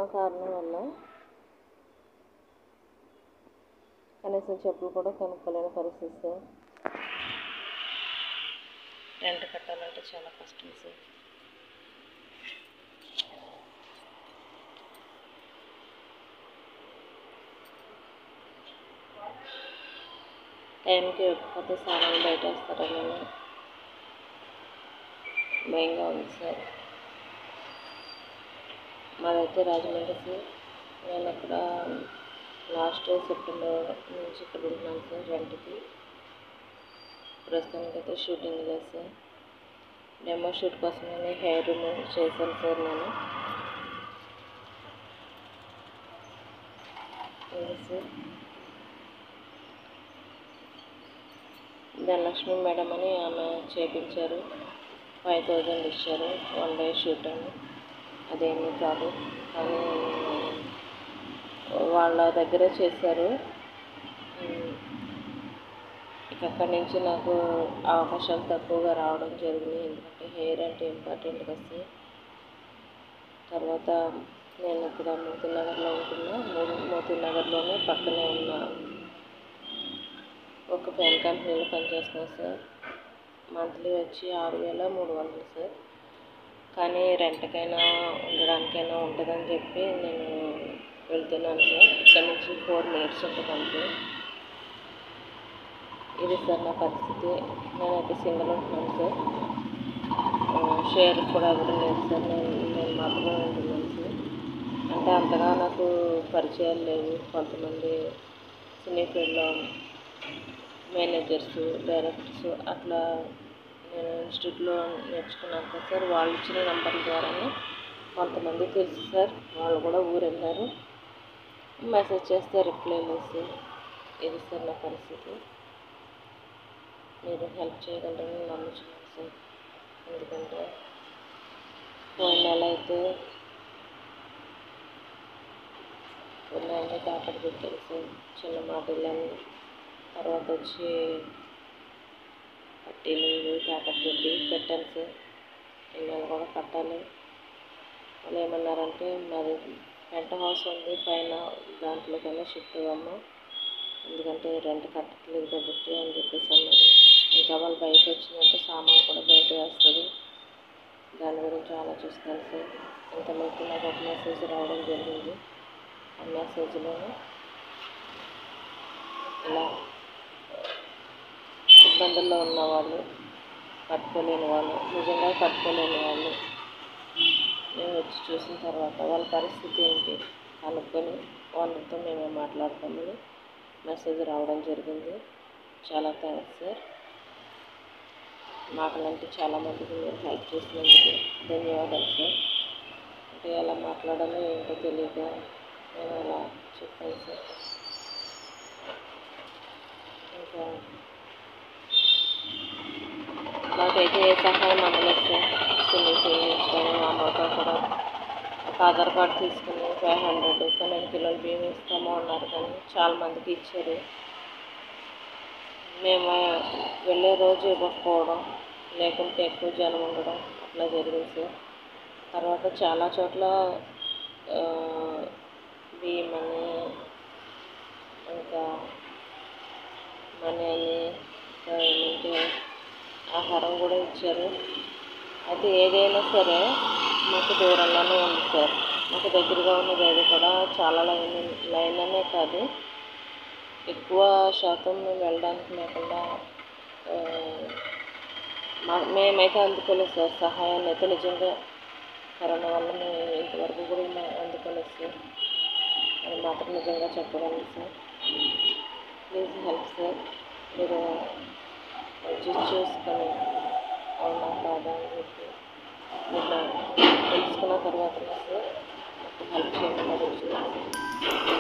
కారణం వల్ల కనీసం చెప్పులు కూడా కొనుక్కోలేని పరిస్థితి సార్ రెంట్ కట్టాలంటే చాలా కష్టం సార్ టైంకి ఇవ్వకపోతే సామాన్లు బయట వేస్తారని భయంగా ఉంది సార్ మాదైతే రాజమండ్రి సార్ నేను అక్కడ లాస్ట్ సెప్టెంబర్ నుంచి ఇక్కడ ఉంటున్నాను సార్ రెంట్కి ప్రస్తుతానికైతే షూటింగ్ లేదు సార్ డెమో షూట్ కోసం నేను హెయిర్ రిమూవ్ చేశాను సార్ నేను ఇది సార్ ధనలక్ష్మి మేడం అని ఆమె చేపించారు ఫైవ్ థౌజండ్ ఇచ్చారు వన్ డే షూట్ అని అదేమీ కాదు కానీ వాళ్ళ దగ్గరే చేశారు ఉమ్, ఇక అక్కడి నుంచి నాకు అవకాశాలు తక్కువగా రావడం జరిగింది ఎందుకంటే హెయిర్ అంటే ఇంపార్టెంట్ కదా సార్ తర్వాత నేను ఇక్కడ మోతీ నగర్లో ఉంటున్నా మో- మోతీ నగర్లోనే పక్కనే ఉన్న ఒక పెన్ కంపెనీలో పనిచేస్తున్నాను సార్ మంత్లీ వచ్చి ఆరు వేల మూడు వందలు సార్ కానీ రెంట్కైనా ఉండడానికైనా ఉంటుందని చెప్పి నేను వెళ్తున్నాను సార్ ఇక్కడ నుంచి ఫోర్ మినిట్స్ ఉంటుంది అంతే ఇది సార్ నా పరిస్థితి నేనైతే సింగిల్ ఉంటున్నాను సార్ ఆ, షేర్ కూడా ఎవరు లేదు సార్ నేను నేను మాత్రమే ఉంటున్నాను సార్ అంటే అంతగా నాకు పరిచయాలు లేవు కొంతమంది సినీ ఫీల్డ్లో మేనేజర్స్ డైరెక్టర్స్ అట్లా నేను ఇన్స్టిట్యూట్లో నేర్చుకున్నాను కదా సార్ వాళ్ళు ఇచ్చిన నెంబర్ల ద్వారానే కొంతమంది తెలుసు సార్ వాళ్ళు కూడా ఊరు వెళ్ళారు మెసేజ్ చేస్తే రిప్లై లేదు సార్ ఇది సార్ నా పరిస్థితి మీరు హెల్ప్ చేయగలరని నమ్ముతున్నాను సార్ ఎందుకంటే పోయిన నెల అయితే ఉన్నాయని తాకట్టు పెట్టారు సార్ చిన్న మాటలని తర్వాత వచ్చి పట్టీలు ఇవి తాకట్టు పెట్టి పెట్టాను సార్ ఈ నెల కూడా కట్టాలి వాళ్ళు ఏమన్నారంటే మరి పెంట హౌస్ ఉంది పైన దాంట్లోకైనా షిఫ్ట్ అవ్వమ్మా ఎందుకంటే రెంట్ కట్టట్లేదు కాబట్టి అని చెప్పేసి అన్నారు ఇంకా వాళ్ళు బయట వచ్చిందంటే సామాన్ కూడా బయట వేస్తుంది దాని గురించి ఆలోచిస్తాను సార్ ఇంతలోపు నాకు ఒక మెసేజ్ రావడం జరిగింది ఆ మెసేజ్లో ఇలా ఇబ్బందుల్లో ఉన్న వాళ్ళు కట్టుకోలేని వాళ్ళు నిజంగా కట్టుకోలేని వాళ్ళు మేము వచ్చి చూసిన తర్వాత వాళ్ళ పరిస్థితి ఏంటి కనుక్కొని వాళ్ళతో మేమే మాట్లాడతామని మెసేజ్ రావడం జరిగింది చాలా థ్యాంక్స్ సార్ మాటలంటే చాలామందికి మీరు హెల్ప్ చేసినందుకు ధన్యవాదాలు సార్ అంటే ఎలా మాట్లాడాలో ఏంటో తెలియక నేను అలా చెప్పాను సార్ ఇంకా నాకైతే ఏ సహాయం అందలేదు సార్ స్విమ్మింగ్ పూల్ నుంచి కానీ మా అమ్మతో కూడా ఒక ఆధార్ కార్డు తీసుకుని ఫైవ్ హండ్రెడ్ పన్నెండు కిలోలు బియ్యం ఇస్తాము అన్నారు కానీ చాలా మందికి ఇచ్చారు మేము వెళ్ళే రోజు ఇవ్వకపోవడం లేకుంటే ఎక్కువ జనం ఉండడం అట్లా జరిగింది సార్ తర్వాత చాలా చోట్ల ఆ, బియ్యం అని ఇంకా మనీ అని ఇంకా ఏమంటే ఆహారం కూడా ఇచ్చారు అయితే ఏదైనా సరే మాకు దూరంలోనే ఉంది సార్ మాకు దగ్గరగా ఉన్నది అది కూడా చాలా లైన్ లైన్ అనే కాదు ఎక్కువ శాతం మేము వెళ్ళడానికి లేకుండా ఆ, మా మేమైతే అందుకోలేదు సార్ సహాయాన్ని అయితే నిజంగా కరోనా వల్ల మేము ఇంతవరకు కూడా మేము అందుకోలేదు సార్ అది మాత్రం నిజంగా చెప్పగలను సార్ ప్లీజ్ హెల్ప్ సార్ మీరు అడ్జస్ట్ చేసుకొని అవునా కాదా అని చెప్పి మీరు తెలుసుకున్న తర్వాత సార్ నాకు హెల్ప్ చేయమని అడుగుతున్నాను